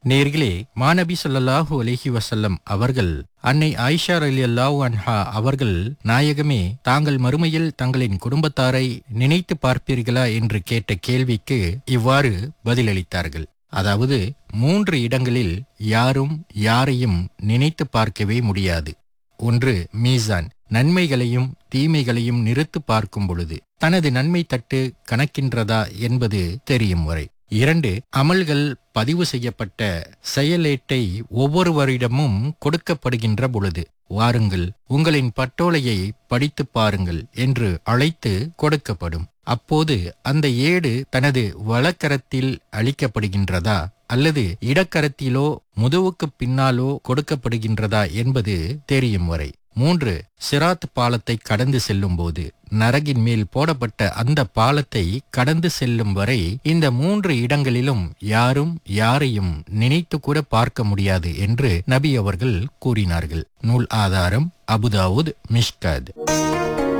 நேர்களே மாநபி ஸல்லல்லாஹு அலைஹி வஸல்லம் அவர்கள் அன்னை ஆயிஷா ரலியல்லாஹு அன்ஹா அவர்கள் நாயகமே தாங்கள் மறுமையில் தங்களின் குடும்பத்தாரை நினைத்து பார்ப்பீர்களா என்று கேட்ட கேள்விக்கு இவ்வாறு பதிலளித்தார்கள் அதாவது மூன்று இடங்களில் யாரும் யாரையும் நினைத்து பார்க்கவே முடியாது ஒன்று மீசான் நன்மைகளையும் தீமைகளையும் நிறுத்து பார்க்கும் பொழுது தனது நன்மை தட்டு கணக்கின்றதா என்பது தெரியும் வரை இரண்டு அமல்கள் பதிவு செய்யப்பட்ட செயலேட்டை ஒவ்வொருவரிடமும் கொடுக்கப்படுகின்ற பொழுது வாருங்கள் உங்களின் பட்டோலையை படித்துப் பாருங்கள் என்று அழைத்து கொடுக்கப்படும் அப்போது அந்த ஏடு தனது வலக்கரத்தில் அளிக்கப்படுகின்றதா அல்லது இடக்கரத்திலோ முதுவுக்கு பின்னாலோ கொடுக்கப்படுகின்றதா என்பது தெரியும் வரை மூன்று சிராத் பாலத்தை கடந்து செல்லும் போது நரகின் மேல் போடப்பட்ட அந்த பாலத்தை கடந்து செல்லும் வரை இந்த மூன்று இடங்களிலும் யாரும் யாரையும் நினைத்து கூட பார்க்க முடியாது என்று நபி அவர்கள் கூறினார்கள் நூல் ஆதாரம் அபுதாவுத் மிஷ்கத்